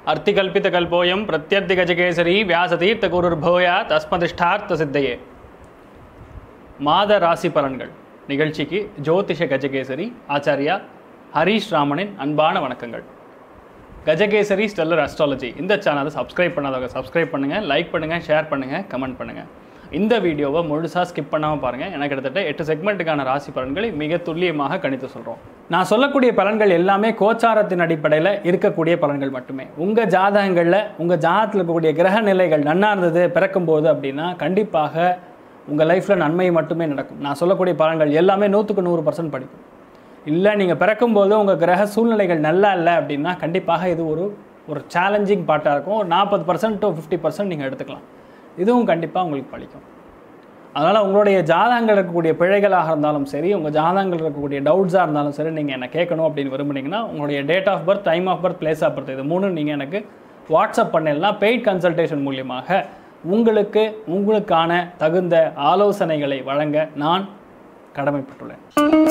अर्तिकल्पितकल्पोऽयं प्रत्यर्थिगजकेसरी व्यासतीर्थगुरुर्भूया தஸ்மதிஷ்டார்த்த சித்தையே மாத ராசி பலன்கள் நிகழ்ச்சிக்கு ஜோதிஷ கஜகேசரி ஆச்சாரியா ஹரீஷ் ராமனின் அன்பான வணக்கங்கள் கஜகேசரி ஸ்டெல்லர் அஸ்ட்ராலஜி இந்த சேனலை சப்ஸ்கிரைப் பண்ணாதவங்க சப்ஸ்கிரைப் பண்ணுங்கள் லைக் பண்ணுங்கள் ஷேர் பண்ணுங்கள் கமெண்ட் பண்ணுங்கள் இந்த வீடியோவை முழுசாக ஸ்கிப் பண்ணாமல் பாருங்கள் எனக்கு கிட்டத்தட்ட எட்டு செக்மெண்ட்டுக்கான ராசி பலன்களை மிக துல்லியமாக கணித்து சொல்கிறோம் நான் சொல்லக்கூடிய பலன்கள் எல்லாமே கோச்சாரத்தின் அடிப்படையில் இருக்கக்கூடிய பலன்கள் மட்டுமே உங்கள் ஜாதகங்களில் உங்கள் ஜாதகத்தில் இருக்கக்கூடிய கிரக நிலைகள் நன்னா இருந்தது பிறக்கும்போது அப்படின்னா கண்டிப்பாக உங்கள் லைஃப்பில் நன்மை மட்டுமே நடக்கும் நான் சொல்லக்கூடிய பலன்கள் எல்லாமே நூற்றுக்கு நூறு பர்சன்ட் படிக்கும் இல்லை நீங்கள் பிறக்கும்போது உங்கள் கிரக சூழ்நிலைகள் நல்லா இல்லை அப்படின்னா கண்டிப்பாக இது ஒரு ஒரு சேலஞ்சிங் பார்ட்டாக இருக்கும் ஒரு நாற்பது பர்சன்ட் டு ஃபிஃப்டி பர்சன்ட் நீங்கள் எடுத்துக்கலாம் இதுவும் கண்டிப்பாக உங்களுக்கு பலிக்கும் அதனால் உங்களுடைய ஜாதகங்கள் இருக்கக்கூடிய பிழைகளாக இருந்தாலும் சரி உங்கள் ஜாதகங்கள் இருக்கக்கூடிய டவுட்ஸாக இருந்தாலும் சரி நீங்கள் என்ன கேட்கணும் அப்படின்னு விரும்புனீங்கன்னா உங்களுடைய date of birth time of birth place of birth இது மூணு நீங்கள் எனக்கு வாட்ஸ்அப் பண்ணலாம் பெய்ட் கன்சல்டேஷன் மூலியமாக உங்களுக்கு உங்களுக்கான தகுந்த ஆலோசனைகளை வழங்க நான் கடமைப்பட்டுள்ளேன்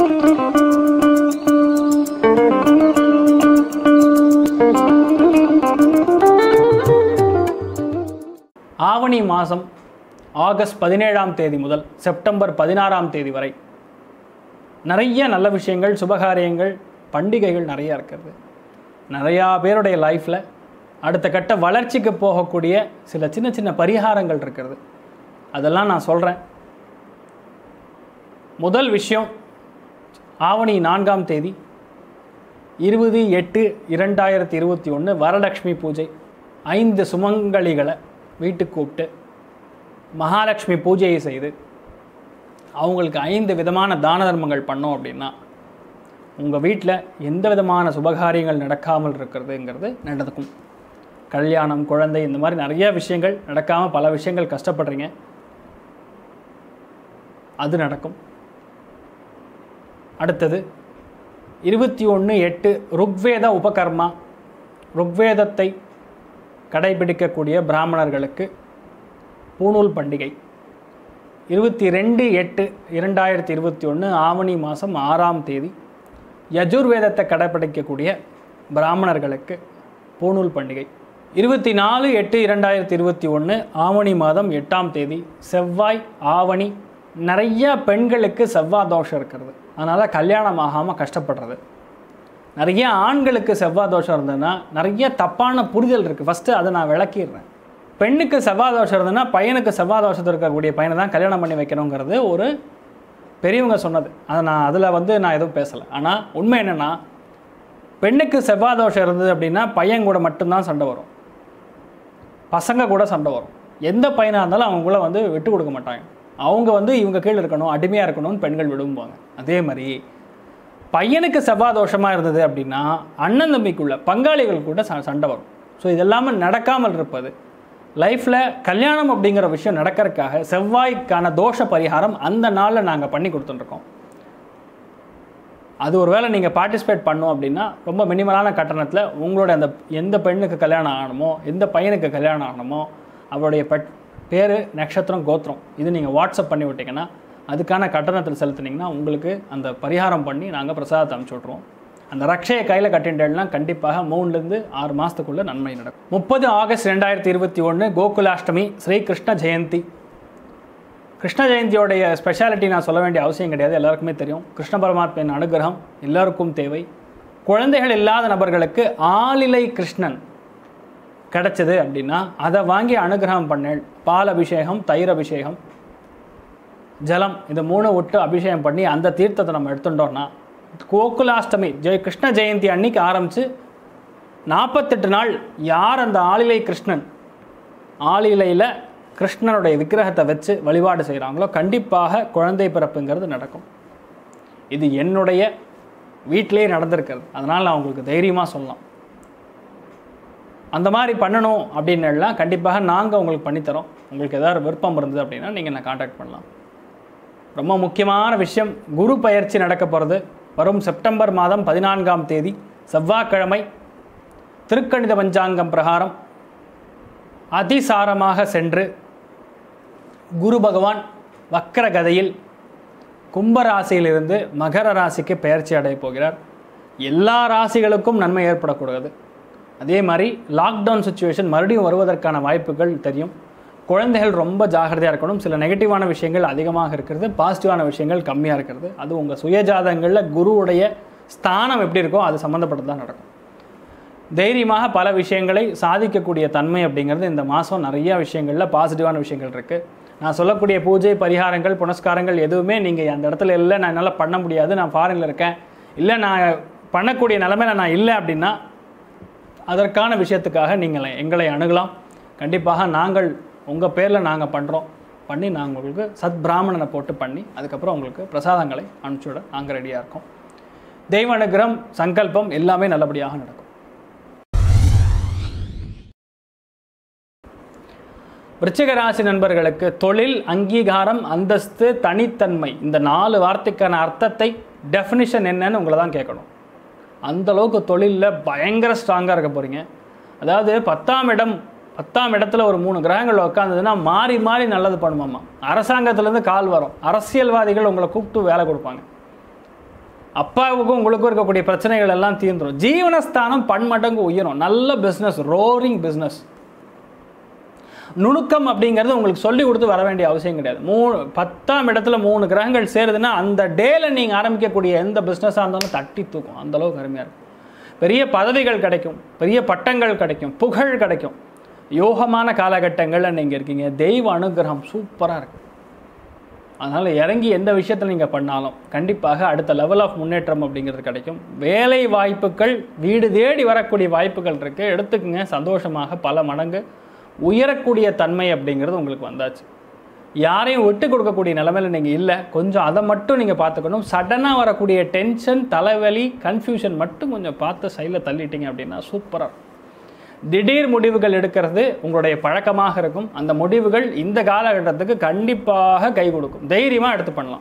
ஆவணி மாதம் ஆகஸ்ட் பதினேழாம் தேதி முதல் செப்டம்பர் பதினாறாம் தேதி வரை நிறைய நல்ல விஷயங்கள் சுபகாரியங்கள் பண்டிகைகள் நிறையா இருக்கிறது நிறையா பேருடைய லைஃப்பில் அடுத்த கட்ட வளர்ச்சிக்கு போகக்கூடிய சில சின்ன சின்ன பரிகாரங்கள் இருக்கிறது அதெல்லாம் நான் சொல்கிறேன் முதல் விஷயம் ஆவணி நான்காம் தேதி இருபது எட்டு இரண்டாயிரத்தி இருபத்தி ஒன்று வரலட்சுமி பூஜை ஐந்து சுமங்கலிகளை வீட்டுக்கு கூப்பிட்டு மகாலட்சுமி பூஜையை செய்து அவங்களுக்கு ஐந்து விதமான தான தர்மங்கள் பண்ணோம் அப்படின்னா உங்கள் வீட்டில் எந்த விதமான சுபகாரியங்கள் நடக்காமல் இருக்கிறதுங்கிறது நடக்கும் கல்யாணம் குழந்தை இந்த மாதிரி நிறைய விஷயங்கள் நடக்காமல் பல விஷயங்கள் கஷ்டப்படுறீங்க அது நடக்கும் அடுத்தது இருபத்தி ஒன்று எட்டு ருக்வேத உபகர்மா ருக்வேதத்தை கடைபிடிக்கக்கூடிய பிராமணர்களுக்கு பூணூல் பண்டிகை இருபத்தி ரெண்டு எட்டு இரண்டாயிரத்தி இருபத்தி ஒன்று ஆவணி மாதம் ஆறாம் தேதி யஜுர்வேதத்தை கடைபிடிக்கக்கூடிய பிராமணர்களுக்கு பூணூல் பண்டிகை இருபத்தி நாலு எட்டு இரண்டாயிரத்தி இருபத்தி ஒன்று ஆவணி மாதம் எட்டாம் தேதி செவ்வாய் ஆவணி நிறைய பெண்களுக்கு செவ்வாய் தோஷம் இருக்கிறது அதனால் கல்யாணம் ஆகாமல் கஷ்டப்படுறது நிறைய ஆண்களுக்கு செவ்வாய் தோஷம் இருந்ததுன்னா நிறைய தப்பான புரிதல் இருக்குது ஃபஸ்ட்டு அதை நான் விளக்கிடுறேன் பெண்ணுக்கு செவ்வாய் தோஷம் இருந்ததுன்னா பையனுக்கு செவ்வாய் தோஷத்தில் இருக்கக்கூடிய பையனை தான் கல்யாணம் பண்ணி வைக்கணுங்கிறது ஒரு பெரியவங்க சொன்னது அதை நான் அதில் வந்து நான் எதுவும் பேசலை ஆனால் உண்மை என்னென்னா பெண்ணுக்கு செவ்வாய் தோஷம் இருந்தது அப்படின்னா பையன் கூட மட்டும்தான் சண்டை வரும் பசங்க கூட சண்டை வரும் எந்த பையனாக இருந்தாலும் அவங்க கூட வந்து விட்டு கொடுக்க மாட்டாங்க அவங்க வந்து இவங்க கீழே இருக்கணும் அடிமையாக இருக்கணும்னு பெண்கள் விரும்புவாங்க அதே மாதிரி பையனுக்கு செவ்வாய் தோஷமாக இருந்தது அப்படின்னா அண்ணன் தம்பிக்குள்ள பங்காளிகள் கூட ச சண்டை வரும் ஸோ இதெல்லாமே நடக்காமல் இருப்பது லைஃப்பில் கல்யாணம் அப்படிங்கிற விஷயம் நடக்கிறதுக்காக செவ்வாய்க்கான தோஷ பரிகாரம் அந்த நாளில் நாங்கள் பண்ணி கொடுத்துட்டுருக்கோம் அது ஒரு வேளை நீங்கள் பார்ட்டிசிபேட் பண்ணோம் அப்படின்னா ரொம்ப மினிமலான கட்டணத்தில் உங்களோட அந்த எந்த பெண்ணுக்கு கல்யாணம் ஆகணுமோ எந்த பையனுக்கு கல்யாணம் ஆகணுமோ அவருடைய பட் பேர் நட்சத்திரம் கோத்திரம் இது நீங்கள் வாட்ஸ்அப் பண்ணி விட்டிங்கன்னா அதுக்கான கட்டணத்தில் செலுத்துனீங்கன்னா உங்களுக்கு அந்த பரிகாரம் பண்ணி நாங்கள் பிரசாதத்தை அனுப்பிச்சி விட்ருவோம் அந்த ரக்ஷையை கையில் கட்டின்றேன்னா கண்டிப்பாக மூணுலேருந்து ஆறு மாதத்துக்குள்ளே நன்மை நடக்கும் முப்பது ஆகஸ்ட் ரெண்டாயிரத்தி இருபத்தி ஒன்று கோகுலாஷ்டமி ஸ்ரீ கிருஷ்ண ஜெயந்தி கிருஷ்ண ஜெயந்தியோடைய ஸ்பெஷாலிட்டி நான் சொல்ல வேண்டிய அவசியம் கிடையாது எல்லாருக்குமே தெரியும் கிருஷ்ண பரமாத்மையின் அனுகிரகம் எல்லாருக்கும் தேவை குழந்தைகள் இல்லாத நபர்களுக்கு ஆளிலை கிருஷ்ணன் கிடைச்சது அப்படின்னா அதை வாங்கி அனுகிரகம் பண்ணேன் பால் அபிஷேகம் தயிர் அபிஷேகம் ஜலம் இந்த மூணு விட்டு அபிஷேகம் பண்ணி அந்த தீர்த்தத்தை நம்ம எடுத்துட்டோம்னா கோகுலாஷ்டமி ஜெய கிருஷ்ண ஜெயந்தி அன்னைக்கு ஆரம்பித்து நாற்பத்தெட்டு நாள் யார் அந்த ஆளிலை கிருஷ்ணன் ஆளிலையில் கிருஷ்ணனுடைய விக்கிரகத்தை வச்சு வழிபாடு செய்கிறாங்களோ கண்டிப்பாக குழந்தை பிறப்புங்கிறது நடக்கும் இது என்னுடைய வீட்டிலே நடந்திருக்கிறது அதனால் நான் உங்களுக்கு தைரியமாக சொல்லலாம் அந்த மாதிரி பண்ணணும் அப்படின்னு எல்லாம் கண்டிப்பாக நாங்கள் உங்களுக்கு பண்ணித்தரோம் உங்களுக்கு ஏதாவது விருப்பம் இருந்தது அப்படின்னா நீங்கள் என்னை காண்டாக்ட் பண்ணலாம் ரொம்ப முக்கியமான விஷயம் குரு பயிற்சி நடக்க போகிறது வரும் செப்டம்பர் மாதம் பதினான்காம் தேதி செவ்வாய்க்கிழமை திருக்கணித பஞ்சாங்கம் பிரகாரம் அதிசாரமாக சென்று குரு பகவான் வக்கர கதையில் கும்பராசியிலிருந்து மகர ராசிக்கு பெயர்ச்சி அடைய போகிறார் எல்லா ராசிகளுக்கும் நன்மை ஏற்படக்கூடாது அதே மாதிரி லாக்டவுன் சுச்சுவேஷன் மறுபடியும் வருவதற்கான வாய்ப்புகள் தெரியும் குழந்தைகள் ரொம்ப ஜாகிரதையாக இருக்கணும் சில நெகட்டிவான விஷயங்கள் அதிகமாக இருக்கிறது பாசிட்டிவான விஷயங்கள் கம்மியாக இருக்கிறது அது உங்கள் சுயஜாதங்களில் குருவுடைய ஸ்தானம் எப்படி இருக்கோ அது சம்மந்தப்பட்டு தான் நடக்கும் தைரியமாக பல விஷயங்களை சாதிக்கக்கூடிய தன்மை அப்படிங்கிறது இந்த மாதம் நிறைய விஷயங்களில் பாசிட்டிவான விஷயங்கள் இருக்குது நான் சொல்லக்கூடிய பூஜை பரிகாரங்கள் புனஸ்காரங்கள் எதுவுமே நீங்கள் அந்த இடத்துல இல்லை நான் என்னால் பண்ண முடியாது நான் ஃபாரினில் இருக்கேன் இல்லை நான் பண்ணக்கூடிய நிலமையில நான் இல்லை அப்படின்னா அதற்கான விஷயத்துக்காக நீங்கள் எங்களை அணுகலாம் கண்டிப்பாக நாங்கள் உங்கள் பேரில் நாங்கள் பண்ணுறோம் பண்ணி நாங்கள் உங்களுக்கு சத் பிராமணனை போட்டு பண்ணி அதுக்கப்புறம் உங்களுக்கு பிரசாதங்களை அனுப்பிச்சுட நாங்கள் ரெடியாக இருக்கோம் தெய்வ அனுகிரகம் சங்கல்பம் எல்லாமே நல்லபடியாக நடக்கும் விருச்சிக ராசி நண்பர்களுக்கு தொழில் அங்கீகாரம் அந்தஸ்து தனித்தன்மை இந்த நாலு வார்த்தைக்கான அர்த்தத்தை டெஃபினிஷன் என்னன்னு உங்களை தான் கேட்கணும் அந்த அளவுக்கு தொழிலில் பயங்கர ஸ்ட்ராங்காக இருக்க போகிறீங்க அதாவது பத்தாம் இடம் பத்தாம் இடத்துல ஒரு மூணு கிரகங்கள் உட்காந்ததுன்னா மாறி மாறி நல்லது பண்ணுமாமா அரசாங்கத்துலேருந்து கால் வரும் அரசியல்வாதிகள் உங்களை கூப்பிட்டு வேலை கொடுப்பாங்க அப்பாவுக்கும் உங்களுக்கும் இருக்கக்கூடிய பிரச்சனைகள் எல்லாம் தீர்ந்துடும் ஜீவனஸ்தானம் பன்மடங்கு உயரும் நல்ல பிஸ்னஸ் ரோரிங் பிஸ்னஸ் நுணுக்கம் அப்படிங்கிறது உங்களுக்கு சொல்லி கொடுத்து வர வேண்டிய அவசியம் கிடையாது மூணு பத்தாம் இடத்துல மூணு கிரகங்கள் சேருதுன்னா அந்த டேல நீங்கள் ஆரம்பிக்கக்கூடிய எந்த பிஸ்னஸாக இருந்தாலும் தட்டி தூக்கும் அந்த அளவுக்கு அருமையாக இருக்கும் பெரிய பதவிகள் கிடைக்கும் பெரிய பட்டங்கள் கிடைக்கும் புகழ் கிடைக்கும் யோகமான காலகட்டங்களில் நீங்கள் இருக்கீங்க தெய்வ அனுகிரகம் சூப்பராக இருக்கு அதனால் இறங்கி எந்த விஷயத்தில் நீங்கள் பண்ணாலும் கண்டிப்பாக அடுத்த லெவல் ஆஃப் முன்னேற்றம் அப்படிங்கிறது கிடைக்கும் வேலை வாய்ப்புகள் வீடு தேடி வரக்கூடிய வாய்ப்புகள் இருக்குது எடுத்துக்கங்க சந்தோஷமாக பல மடங்கு உயரக்கூடிய தன்மை அப்படிங்கிறது உங்களுக்கு வந்தாச்சு யாரையும் விட்டு கொடுக்கக்கூடிய நிலமையில நீங்கள் இல்லை கொஞ்சம் அதை மட்டும் நீங்கள் பார்த்துக்கணும் சடனாக வரக்கூடிய டென்ஷன் தலைவலி கன்ஃபியூஷன் மட்டும் கொஞ்சம் பார்த்து சைடில் தள்ளிட்டீங்க அப்படின்னா சூப்பராக இருக்கும் திடீர் முடிவுகள் எடுக்கிறது உங்களுடைய பழக்கமாக இருக்கும் அந்த முடிவுகள் இந்த காலகட்டத்துக்கு கண்டிப்பாக கை கொடுக்கும் தைரியமாக எடுத்து பண்ணலாம்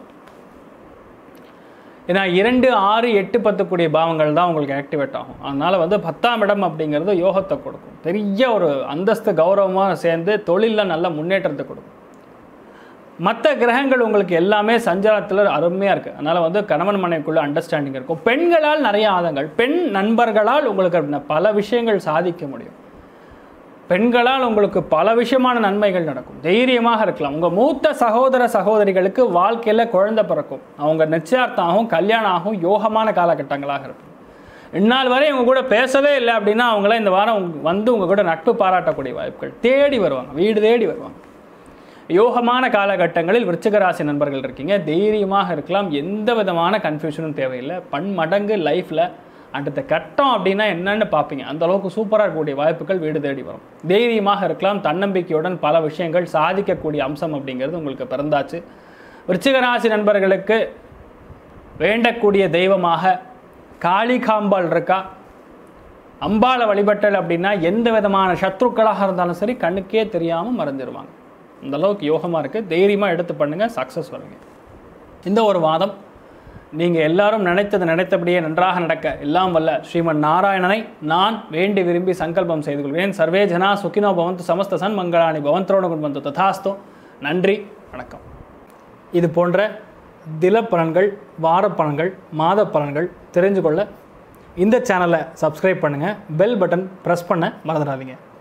ஏன்னா இரண்டு ஆறு எட்டு பத்து கூடிய பாவங்கள் தான் உங்களுக்கு ஆக்டிவேட் ஆகும் அதனால் வந்து பத்தாம் இடம் அப்படிங்கிறது யோகத்தை கொடுக்கும் பெரிய ஒரு அந்தஸ்து கௌரவமாக சேர்ந்து தொழிலில் நல்ல முன்னேற்றத்தை கொடுக்கும் மற்ற கிரகங்கள் உங்களுக்கு எல்லாமே சஞ்சாரத்தில் அருமையாக இருக்குது அதனால் வந்து கணவன் மனைவிக்குள்ள அண்டர்ஸ்டாண்டிங் இருக்கும் பெண்களால் நிறைய ஆதங்கள் பெண் நண்பர்களால் உங்களுக்கு பல விஷயங்கள் சாதிக்க முடியும் பெண்களால் உங்களுக்கு பல விஷயமான நன்மைகள் நடக்கும் தைரியமாக இருக்கலாம் உங்கள் மூத்த சகோதர சகோதரிகளுக்கு வாழ்க்கையில் குழந்தை பிறக்கும் அவங்க நிச்சயார்த்தம் ஆகும் கல்யாணம் ஆகும் யோகமான காலகட்டங்களாக இருக்கும் இந்நாள் வரை இவங்க கூட பேசவே இல்லை அப்படின்னா அவங்கள இந்த வாரம் உங்க- வந்து உங்கள் கூட நட்பு பாராட்டக்கூடிய வாய்ப்புகள் தேடி வருவாங்க வீடு தேடி வருவாங்க யோகமான காலகட்டங்களில் விருச்சிக ராசி நண்பர்கள் இருக்கீங்க தைரியமாக இருக்கலாம் எந்த விதமான கன்ஃபியூஷனும் தேவையில்லை பன்மடங்கு லைஃப்பில் அடுத்த கட்டம் அப்படின்னா என்னன்னு பார்ப்பீங்க அந்த அளவுக்கு சூப்பராக இருக்கக்கூடிய வாய்ப்புகள் வீடு தேடி வரும் தைரியமாக இருக்கலாம் தன்னம்பிக்கையுடன் பல விஷயங்கள் சாதிக்கக்கூடிய அம்சம் அப்படிங்கிறது உங்களுக்கு பிறந்தாச்சு விருச்சிக ராசி நண்பர்களுக்கு வேண்டக்கூடிய தெய்வமாக காளிகாம்பாள் இருக்கா அம்பாளை வழிபட்டல் அப்படின்னா எந்த விதமான சத்ருக்களாக இருந்தாலும் சரி கண்ணுக்கே தெரியாமல் மறைஞ்சிருவாங்க அந்த அளவுக்கு யோகமாக இருக்குது தைரியமாக எடுத்து பண்ணுங்கள் சக்ஸஸ் வருங்க இந்த ஒரு வாதம் நீங்கள் எல்லாரும் நினைத்தது நினைத்தபடியே நன்றாக நடக்க எல்லாம் வல்ல ஸ்ரீமன் நாராயணனை நான் வேண்டி விரும்பி சங்கல்பம் செய்து கொள்கிறேன் சர்வே ஜனா சுகினோ பவந்து சமஸ்த சன் மங்களாணி பவந்தரோடு கொண்டு ததாஸ்தோ நன்றி வணக்கம் இது போன்ற தினப்பலன்கள் வாரப்பலன்கள் மாத பலன்கள் தெரிஞ்சு கொள்ள இந்த சேனலை சப்ஸ்கிரைப் பண்ணுங்கள் பெல் பட்டன் ப்ரெஸ் பண்ண மறந்துடாதீங்க